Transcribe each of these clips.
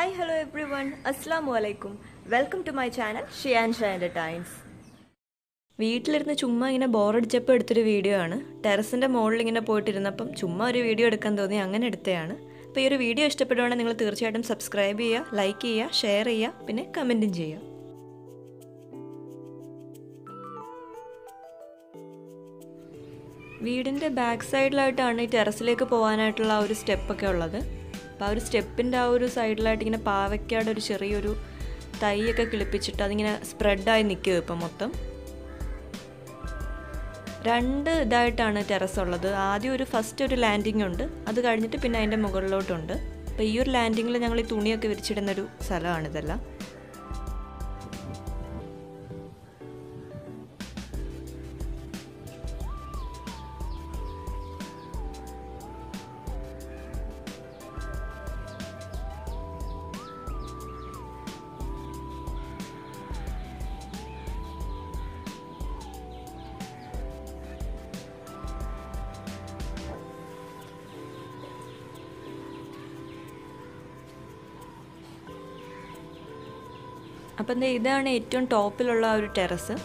hi hello every one അസ്സാം വലൈക്കും welcome to my channel Shiyan ഷാൻ്റെ ടൈംസ് വീട്ടിലിരുന്ന് ചുമ്മാ ഇങ്ങനെ ബോറടിച്ചപ്പോൾ എടുത്തൊരു വീഡിയോ ആണ് ടെറസിൻ്റെ മുകളിൽ ഇങ്ങനെ പോയിട്ടിരുന്നപ്പം ചുമ്മാ ഒരു വീഡിയോ എടുക്കാൻ തോന്നി അങ്ങനെ എടുത്തതാണ് അപ്പോൾ ഈ ഒരു വീഡിയോ ഇഷ്ടപ്പെടുവാണെങ്കിൽ നിങ്ങൾ തീർച്ചയായിട്ടും സബ്സ്ക്രൈബ് ചെയ്യുക ലൈക്ക് ചെയ്യുക ഷെയർ ചെയ്യുക പിന്നെ കമൻറ്റും ചെയ്യുക വീടിൻ്റെ ബാക്ക് സൈഡിലായിട്ടാണ് ഈ ടെറസിലേക്ക് പോകാനായിട്ടുള്ള ആ ഒരു സ്റ്റെപ്പൊക്കെ ഉള്ളത് അപ്പോൾ ആ ഒരു സ്റ്റെപ്പിൻ്റെ ആ ഒരു സൈഡിലായിട്ട് ഇങ്ങനെ പാവയ്ക്കാട് ഒരു ചെറിയൊരു തൈയൊക്കെ കിളിപ്പിച്ചിട്ട് അതിങ്ങനെ സ്പ്രെഡായി നിൽക്കുക ഇപ്പം മൊത്തം രണ്ട് ഇതായിട്ടാണ് ടെറസ് ഉള്ളത് ആദ്യം ഒരു ഫസ്റ്റ് ഒരു ലാൻഡിംഗ് ഉണ്ട് അത് കഴിഞ്ഞിട്ട് പിന്നെ അതിൻ്റെ മുകളിലോട്ടുണ്ട് അപ്പോൾ ഈ ഒരു ലാൻഡിങ്ങിൽ ഞങ്ങൾ ഈ തുണിയൊക്കെ വിരിച്ചിടുന്നൊരു സ്ഥലമാണ് ഇതെല്ലാം അപ്പം ദേ ഇതാണ് ഏറ്റവും ടോപ്പിലുള്ള ആ ഒരു ടെറസ്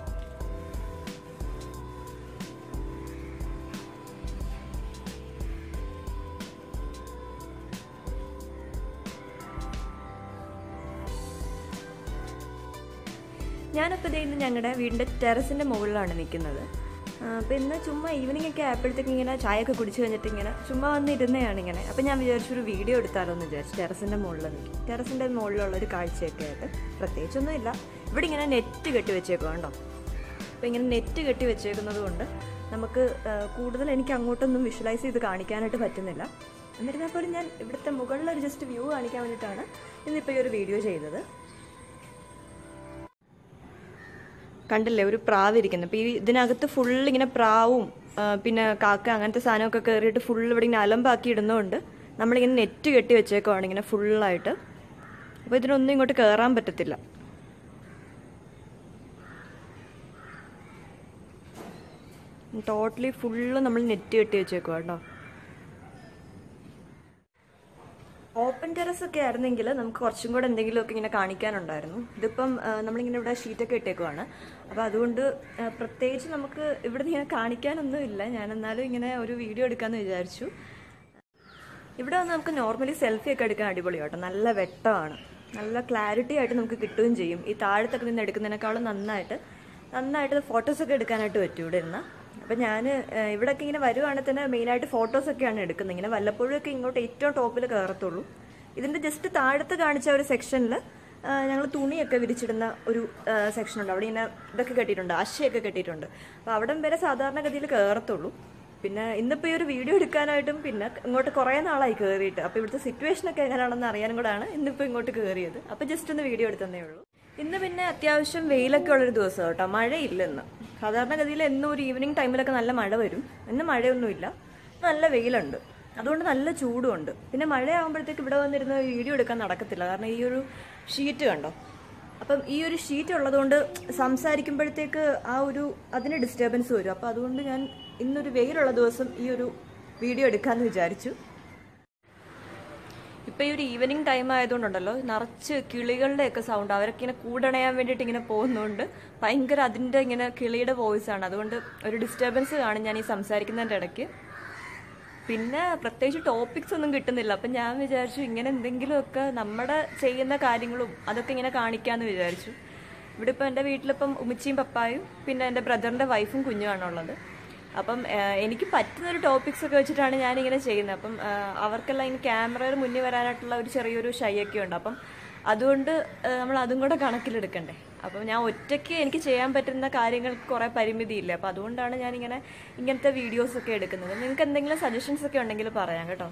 ഞാനപ്പോൾ ദേ ഇന്ന് ഞങ്ങളുടെ വീടിൻ്റെ ടെറസിൻ്റെ മുകളിലാണ് നിൽക്കുന്നത് അപ്പോൾ ഇന്ന് ചുമ്മാ ഈവനിങ് ഒക്കെ ആയപ്പോഴത്തേക്ക് ഇങ്ങനെ ചായയൊക്കെ കുടിച്ച് കഴിഞ്ഞിട്ട് ഇങ്ങനെ ചുമ്മാ വന്നിരുന്നതാണ് ഇങ്ങനെ അപ്പോൾ ഞാൻ വിചാരിച്ചു ഒരു വീഡിയോ എടുത്താലോ എന്ന് വിചാരിച്ചു ടെറസിൻ്റെ മുകളിൽ നിൽക്കും ടെറസിൻ്റെ മുകളിലുള്ള ഒരു കാഴ്ചയൊക്കെ ആയിട്ട് പ്രത്യേകിച്ചൊന്നുമില്ല ഇവിടെ ഇങ്ങനെ നെറ്റ് കെട്ടി വെച്ചേക്കും കണ്ടോ അപ്പോൾ ഇങ്ങനെ നെറ്റ് കെട്ടി വെച്ചേക്കുന്നത് കൊണ്ട് നമുക്ക് കൂടുതൽ എനിക്ക് അങ്ങോട്ടൊന്നും വിഷ്വലൈസ് ചെയ്ത് കാണിക്കാനായിട്ട് പറ്റുന്നില്ല എന്നിരുന്നാൽ പോലും ഞാൻ ഇവിടുത്തെ മുകളിലൊരു ജസ്റ്റ് വ്യൂ കാണിക്കാൻ വേണ്ടിയിട്ടാണ് ഇന്നിപ്പോൾ ഈ ഒരു വീഡിയോ ചെയ്തത് കണ്ടില്ലേ ഒരു പ്രാവ് ഇരിക്കുന്നത് അപ്പോൾ ഈ ഇതിനകത്ത് ഫുൾ ഇങ്ങനെ പ്രാവും പിന്നെ കാക്ക അങ്ങനത്തെ സാധനമൊക്കെ കയറിയിട്ട് ഫുൾ ഇവിടെ ഇങ്ങനെ അലമ്പാക്കി ഇടുന്നതുകൊണ്ട് നമ്മളിങ്ങനെ നെറ്റ് കെട്ടി വെച്ചേക്കുവാണ് ഇങ്ങനെ ഫുള്ളായിട്ട് അപ്പോൾ ഇതിനൊന്നും ഇങ്ങോട്ട് കയറാൻ പറ്റത്തില്ല ടോട്ടലി ഫുള്ള് നമ്മൾ നെറ്റ് കെട്ടി വെച്ചേക്കുക കേട്ടോ ഓപ്പൺ ടെറസ് ഒക്കെ ആയിരുന്നെങ്കിൽ നമുക്ക് കുറച്ചും കൂടെ എന്തെങ്കിലുമൊക്കെ ഇങ്ങനെ കാണിക്കാനുണ്ടായിരുന്നു ഇതിപ്പം നമ്മളിങ്ങനെ ഇവിടെ ഷീറ്റൊക്കെ ഇട്ടേക്കുവാണ് അപ്പോൾ അതുകൊണ്ട് പ്രത്യേകിച്ച് നമുക്ക് ഇവിടെ ഇങ്ങനെ കാണിക്കാനൊന്നും ഇല്ല ഞാൻ എന്നാലും ഇങ്ങനെ ഒരു വീഡിയോ എടുക്കാമെന്ന് വിചാരിച്ചു ഇവിടെ വന്ന് നമുക്ക് നോർമലി സെൽഫി ഒക്കെ എടുക്കാൻ അടിപൊളിയാട്ടോ നല്ല വെട്ടമാണ് നല്ല ക്ലാരിറ്റി ആയിട്ട് നമുക്ക് കിട്ടുകയും ചെയ്യും ഈ താഴത്തൊക്കെ നിന്ന് എടുക്കുന്നതിനേക്കാളും നന്നായിട്ട് നന്നായിട്ട് ഫോട്ടോസൊക്കെ എടുക്കാനായിട്ട് പറ്റും ഇവിടെ ഇരുന്ന് അപ്പം ഞാൻ ഇവിടെയൊക്കെ ഇങ്ങനെ വരുവാണെങ്കിൽ തന്നെ മെയിനായിട്ട് ഫോട്ടോസൊക്കെയാണ് എടുക്കുന്നത് ഇങ്ങനെ വല്ലപ്പോഴും ഒക്കെ ഇങ്ങോട്ട് ഏറ്റവും ടോപ്പിൽ കയറത്തുള്ളൂ ഇതിൻ്റെ ജസ്റ്റ് താഴത്ത് കാണിച്ച ഒരു സെക്ഷനിൽ ഞങ്ങൾ തുണിയൊക്കെ വിരിച്ചിടുന്ന ഒരു സെക്ഷനുണ്ട് അവിടെ ഇങ്ങനെ ഇതൊക്കെ കെട്ടിയിട്ടുണ്ട് അശയൊക്കെ കെട്ടിയിട്ടുണ്ട് അപ്പോൾ അവിടം വരെ സാധാരണഗതിയിൽ കയറത്തുള്ളൂ പിന്നെ ഇന്നിപ്പോൾ ഈ ഒരു വീഡിയോ എടുക്കാനായിട്ടും പിന്നെ ഇങ്ങോട്ട് കുറേ നാളായി കയറിയിട്ട് അപ്പോൾ ഇവിടുത്തെ സിറ്റുവേഷനൊക്കെ എങ്ങനെയാണെന്ന് അറിയാനും കൂടാണ് ഇന്നിപ്പോൾ ഇങ്ങോട്ട് കയറിയത് അപ്പോൾ ജസ്റ്റ് ഒന്ന് വീഡിയോ എടുത്തതേ ഉള്ളൂ ഇന്ന് പിന്നെ അത്യാവശ്യം വെയിലൊക്കെ ഉള്ളൊരു ദിവസം കേട്ടോ മഴയില്ല ഇന്ന് സാധാരണഗതിയിൽ എന്നും ഒരു ഈവനിങ് ടൈമിലൊക്കെ നല്ല മഴ വരും ഇന്ന് മഴയൊന്നുമില്ല നല്ല വെയിലുണ്ട് അതുകൊണ്ട് നല്ല ചൂടുമുണ്ട് പിന്നെ മഴയാകുമ്പോഴത്തേക്ക് ഇവിടെ വന്നിരുന്ന് വീഡിയോ എടുക്കാൻ നടക്കത്തില്ല കാരണം ഈ ഒരു ഷീറ്റ് കണ്ടോ അപ്പം ഈ ഒരു ഷീറ്റ് ഉള്ളതുകൊണ്ട് സംസാരിക്കുമ്പോഴത്തേക്ക് ആ ഒരു അതിന് ഡിസ്റ്റർബൻസ് വരും അപ്പോൾ അതുകൊണ്ട് ഞാൻ ഇന്നൊരു വെയിലുള്ള ദിവസം ഈ ഒരു വീഡിയോ എടുക്കാമെന്ന് വിചാരിച്ചു ഇപ്പം ഈ ഒരു ഈവനിങ് ടൈം ആയതുകൊണ്ടുണ്ടല്ലോ നിറച്ച് കിളികളുടെയൊക്കെ സൗണ്ട് അവരൊക്കെ ഇങ്ങനെ കൂടണയാൻ വേണ്ടിയിട്ട് ഇങ്ങനെ പോകുന്നതുകൊണ്ട് ഭയങ്കര അതിൻ്റെ ഇങ്ങനെ കിളിയുടെ വോയിസ് ആണ് അതുകൊണ്ട് ഒരു ഡിസ്റ്റർബൻസ് കാണും ഞാൻ ഈ സംസാരിക്കുന്നതിൻ്റെ ഇടയ്ക്ക് പിന്നെ പ്രത്യേകിച്ച് ടോപ്പിക്സ് ഒന്നും കിട്ടുന്നില്ല അപ്പം ഞാൻ വിചാരിച്ചു ഇങ്ങനെ എന്തെങ്കിലുമൊക്കെ നമ്മുടെ ചെയ്യുന്ന കാര്യങ്ങളും അതൊക്കെ ഇങ്ങനെ കാണിക്കാമെന്ന് വിചാരിച്ചു ഇവിടെ ഇപ്പം എൻ്റെ വീട്ടിലിപ്പം ഉമ്മച്ചിയും പപ്പായും പിന്നെ എൻ്റെ ബ്രദറിൻ്റെ വൈഫും കുഞ്ഞുമാണുള്ളത് അപ്പം എനിക്ക് പറ്റുന്ന ഒരു ടോപ്പിക്സ് ഒക്കെ വെച്ചിട്ടാണ് ഞാനിങ്ങനെ ചെയ്യുന്നത് അപ്പം അവർക്കെല്ലാം ഇങ്ങനെ ക്യാമറയുടെ മുന്നിൽ വരാനായിട്ടുള്ള ഒരു ചെറിയൊരു ഷൈയൊക്കെ ഉണ്ട് അപ്പം അതുകൊണ്ട് നമ്മൾ അതും കൂടെ കണക്കിലെടുക്കണ്ടേ അപ്പം ഞാൻ ഒറ്റയ്ക്ക് എനിക്ക് ചെയ്യാൻ പറ്റുന്ന കാര്യങ്ങൾക്ക് കുറേ പരിമിതിയില്ല അപ്പം അതുകൊണ്ടാണ് ഞാനിങ്ങനെ ഇങ്ങനത്തെ വീഡിയോസൊക്കെ എടുക്കുന്നത് നിങ്ങൾക്ക് എന്തെങ്കിലും സജഷൻസ് ഒക്കെ ഉണ്ടെങ്കിൽ പറയാം കേട്ടോ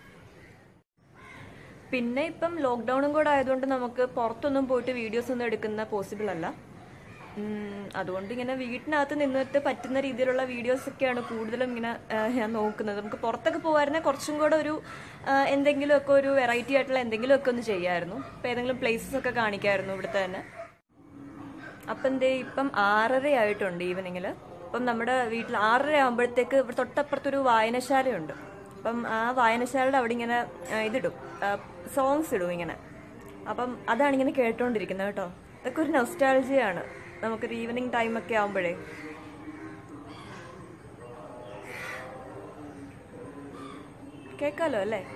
പിന്നെ ഇപ്പം ലോക്ക്ഡൗണും കൂടെ ആയതുകൊണ്ട് നമുക്ക് പുറത്തൊന്നും പോയിട്ട് വീഡിയോസ് ഒന്നും എടുക്കുന്ന പോസിബിൾ അല്ല അതുകൊണ്ട് ഇങ്ങനെ വീട്ടിനകത്ത് നിന്നിട്ട് പറ്റുന്ന രീതിയിലുള്ള വീഡിയോസ് ഒക്കെയാണ് കൂടുതലും ഇങ്ങനെ ഞാൻ നോക്കുന്നത് നമുക്ക് പുറത്തൊക്കെ പോകുമായിരുന്നെങ്കിൽ കുറച്ചും കൂടെ ഒരു എന്തെങ്കിലുമൊക്കെ ഒരു വെറൈറ്റി ആയിട്ടുള്ള എന്തെങ്കിലുമൊക്കെ ഒന്ന് ചെയ്യായിരുന്നു ഇപ്പം ഏതെങ്കിലും പ്ലേസസ് ഒക്കെ കാണിക്കായിരുന്നു ഇവിടുത്തെ തന്നെ അപ്പം എന്തേ ഇപ്പം ആറര ആയിട്ടുണ്ട് ഈവനിങ്ങിൽ അപ്പം നമ്മുടെ വീട്ടിൽ ആറര ആകുമ്പോഴത്തേക്ക് ഇവിടെ തൊട്ടപ്പുറത്തൊരു വായനശാലയുണ്ട് അപ്പം ആ വായനശാലയുടെ അവിടെ ഇങ്ങനെ ഇതിടും സോങ്സ് ഇടും ഇങ്ങനെ അപ്പം അതാണ് ഇങ്ങനെ കേട്ടോണ്ടിരിക്കുന്നത് കേട്ടോ ഇതൊക്കെ ഒരു നൊസ്റ്റാൾജിയാണ് നമുക്കൊരു ഈവനിങ് ടൈമൊക്കെ ആകുമ്പോഴേ കേൾക്കാലോ അല്ലേ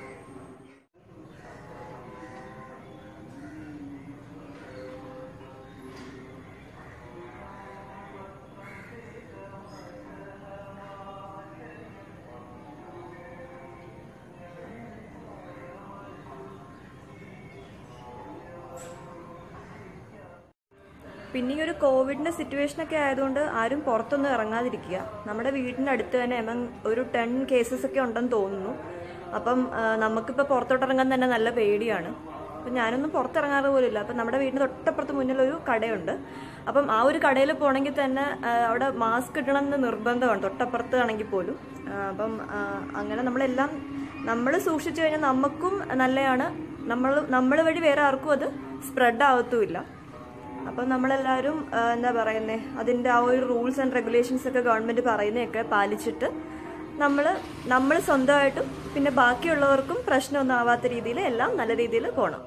പിന്നെ ഈ ഒരു കോവിഡിന്റെ സിറ്റുവേഷൻ ഒക്കെ ആയതുകൊണ്ട് ആരും പുറത്തൊന്നും ഇറങ്ങാതിരിക്കുക നമ്മുടെ വീടിന്റെ അടുത്ത് തന്നെ എമംഗ് ഒരു ടെൻ കേസസ് ഒക്കെ ഉണ്ടെന്ന് തോന്നുന്നു അപ്പം ആ, നമുക്കിപ്പോൾ പുറത്തോട്ട് ഇറങ്ങാൻ തന്നെ നല്ല പേടിയാണ് അപ്പം ഞാനൊന്നും പുറത്തിറങ്ങാറ് പോലില്ല അപ്പം നമ്മുടെ വീടിന് തൊട്ടപ്പുറത്ത് മുന്നിൽ ഒരു കടയുണ്ട് അപ്പം ആ ഒരു കടയിൽ പോകണമെങ്കിൽ തന്നെ ആ, അവിടെ മാസ്ക് ഇടണം എന്ന് നിർബന്ധമാണ് തൊട്ടപ്പുറത്ത് ആണെങ്കിൽ പോലും ആ, അപ്പം ആ, അങ്ങനെ നമ്മളെല്ലാം നമ്മൾ സൂക്ഷിച്ചു കഴിഞ്ഞാൽ നമുക്കും നല്ലതാണ് നമ്മൾ നമ്മൾ വഴി വേറെ ആർക്കും അത് സ്പ്രെഡ് ആവത്തുമില്ല അപ്പം നമ്മളെല്ലാവരും ആ, എന്താ പറയുന്നത് അതിൻ്റെ ആ ഒരു റൂൾസ് ആൻഡ് റെഗുലേഷൻസ് ഒക്കെ ഗവൺമെൻറ് പറയുന്നതൊക്കെ പാലിച്ചിട്ട് നമ്മൾ നമ്മൾ സ്വന്തമായിട്ടും പിന്നെ ബാക്കിയുള്ളവർക്കും പ്രശ്നമൊന്നും ആവാത്ത രീതിയിൽ എല്ലാം നല്ല രീതിയിൽ പോകണം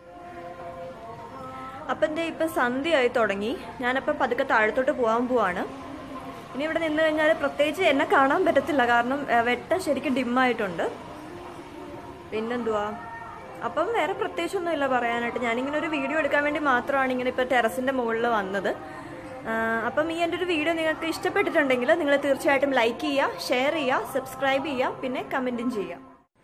അപ്പം എൻ്റെ ഇപ്പം സന്ധ്യയായി തുടങ്ങി ഞാനപ്പം പതുക്കെ താഴത്തോട്ട് പോകാൻ പോവാണ് ഇനി ഇവിടെ നിന്ന് കഴിഞ്ഞാൽ പ്രത്യേകിച്ച് എന്നെ കാണാൻ പറ്റത്തില്ല കാരണം ആ, വെട്ടം ശരിക്കും ഡിമ്മായിട്ടുണ്ട് പിന്നെന്തുവാ അപ്പം വേറെ പ്രത്യേകിച്ചൊന്നും ഇല്ല പറയാനായിട്ട് ഞാനിങ്ങനെ ഒരു വീഡിയോ എടുക്കാൻ വേണ്ടി മാത്രമാണ് ഇങ്ങനെ ഇപ്പോൾ ടെറസിൻ്റെ മുകളിൽ വന്നത് ആ, അപ്പം ഈ എൻ്റെ ഒരു വീഡിയോ നിങ്ങൾക്ക് ഇഷ്ടപ്പെട്ടിട്ടുണ്ടെങ്കിൽ നിങ്ങൾ തീർച്ചയായിട്ടും ലൈക്ക് ചെയ്യുക ഷെയർ ചെയ്യുക സബ്സ്ക്രൈബ് ചെയ്യുക പിന്നെ കമൻറ്റും ചെയ്യുക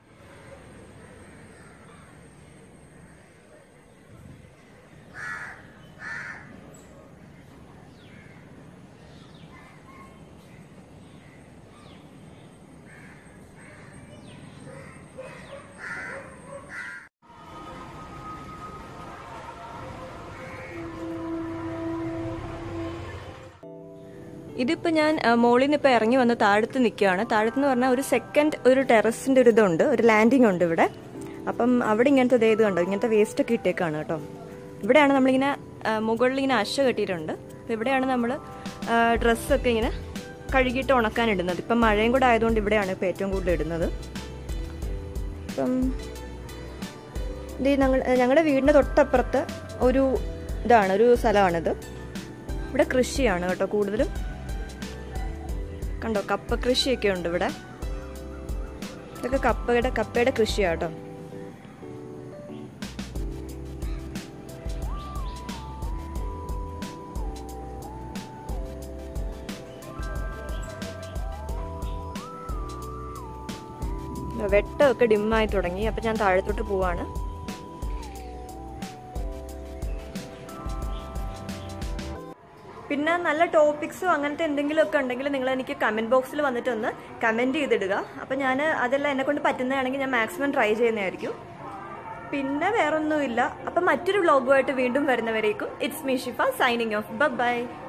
ഇതിപ്പോൾ ഞാൻ ആ, മോളിൽ നിന്ന് ഇപ്പോൾ ഇറങ്ങി വന്ന് താഴത്ത് നിൽക്കുകയാണ് താഴത്തെന്ന് പറഞ്ഞാൽ ഒരു സെക്കൻഡ് ഒരു ടെറസിൻ്റെ ഒരു ഇതുണ്ട് ഒരു ലാൻഡിംഗ് ഉണ്ട് ഇവിടെ അപ്പം അവിടെ ഇങ്ങനത്തെ ദേ ഇത് കണ്ടോ ഇങ്ങനത്തെ വേസ്റ്റ് ഒക്കെ ഇട്ടേക്കാണ് കേട്ടോ ഇവിടെയാണ് നമ്മളിങ്ങനെ ആ, മുകളിൽ ഇങ്ങനെ അശ കെട്ടിയിട്ടുണ്ട് അപ്പോൾ ഇവിടെയാണ് നമ്മൾ ഡ്രസ്സൊക്കെ ഇങ്ങനെ കഴുകിയിട്ട് ഉണക്കാൻ ഇടുന്നത് ഇപ്പം മഴയും കൂടെ ആയതുകൊണ്ട് ഇവിടെയാണ് ഇപ്പോൾ ഏറ്റവും കൂടുതൽ ഇടുന്നത് ഇപ്പം ഇത് ഞങ്ങൾ ഞങ്ങളുടെ വീടിൻ്റെ തൊട്ടപ്പുറത്ത് ഒരു ഇതാണ് ഒരു സ്ഥലമാണിത് ഇവിടെ കൃഷിയാണ് കേട്ടോ കൂടുതലും കണ്ടോ കപ്പ കൃഷിയൊക്കെ ഉണ്ട് ഇവിടെ ഇതൊക്കെ കപ്പയുടെ കപ്പയുടെ കൃഷിയാണ് കേട്ടോ വെട്ടമൊക്കെ ഡിമ്മായി തുടങ്ങി അപ്പം ഞാൻ താഴത്തോട്ട് പോവാണ് പിന്നെ നല്ല ടോപ്പിക്സോ അങ്ങനത്തെ എന്തെങ്കിലുമൊക്കെ ഉണ്ടെങ്കിൽ നിങ്ങൾ എനിക്ക് കമന്റ് ബോക്സിൽ വന്നിട്ട് ഒന്ന് കമന്റ് ചെയ്തിടുക അപ്പം ഞാൻ അതെല്ലാം എന്നെ കൊണ്ട് പറ്റുന്നതാണെങ്കിൽ ഞാൻ മാക്സിമം ട്രൈ ചെയ്യുന്നതായിരിക്കും പിന്നെ വേറൊന്നുമില്ല അപ്പം മറ്റൊരു വ്ളോഗുമായിട്ട് വീണ്ടും വരുന്നവരേക്കും it's me Shifa signing off by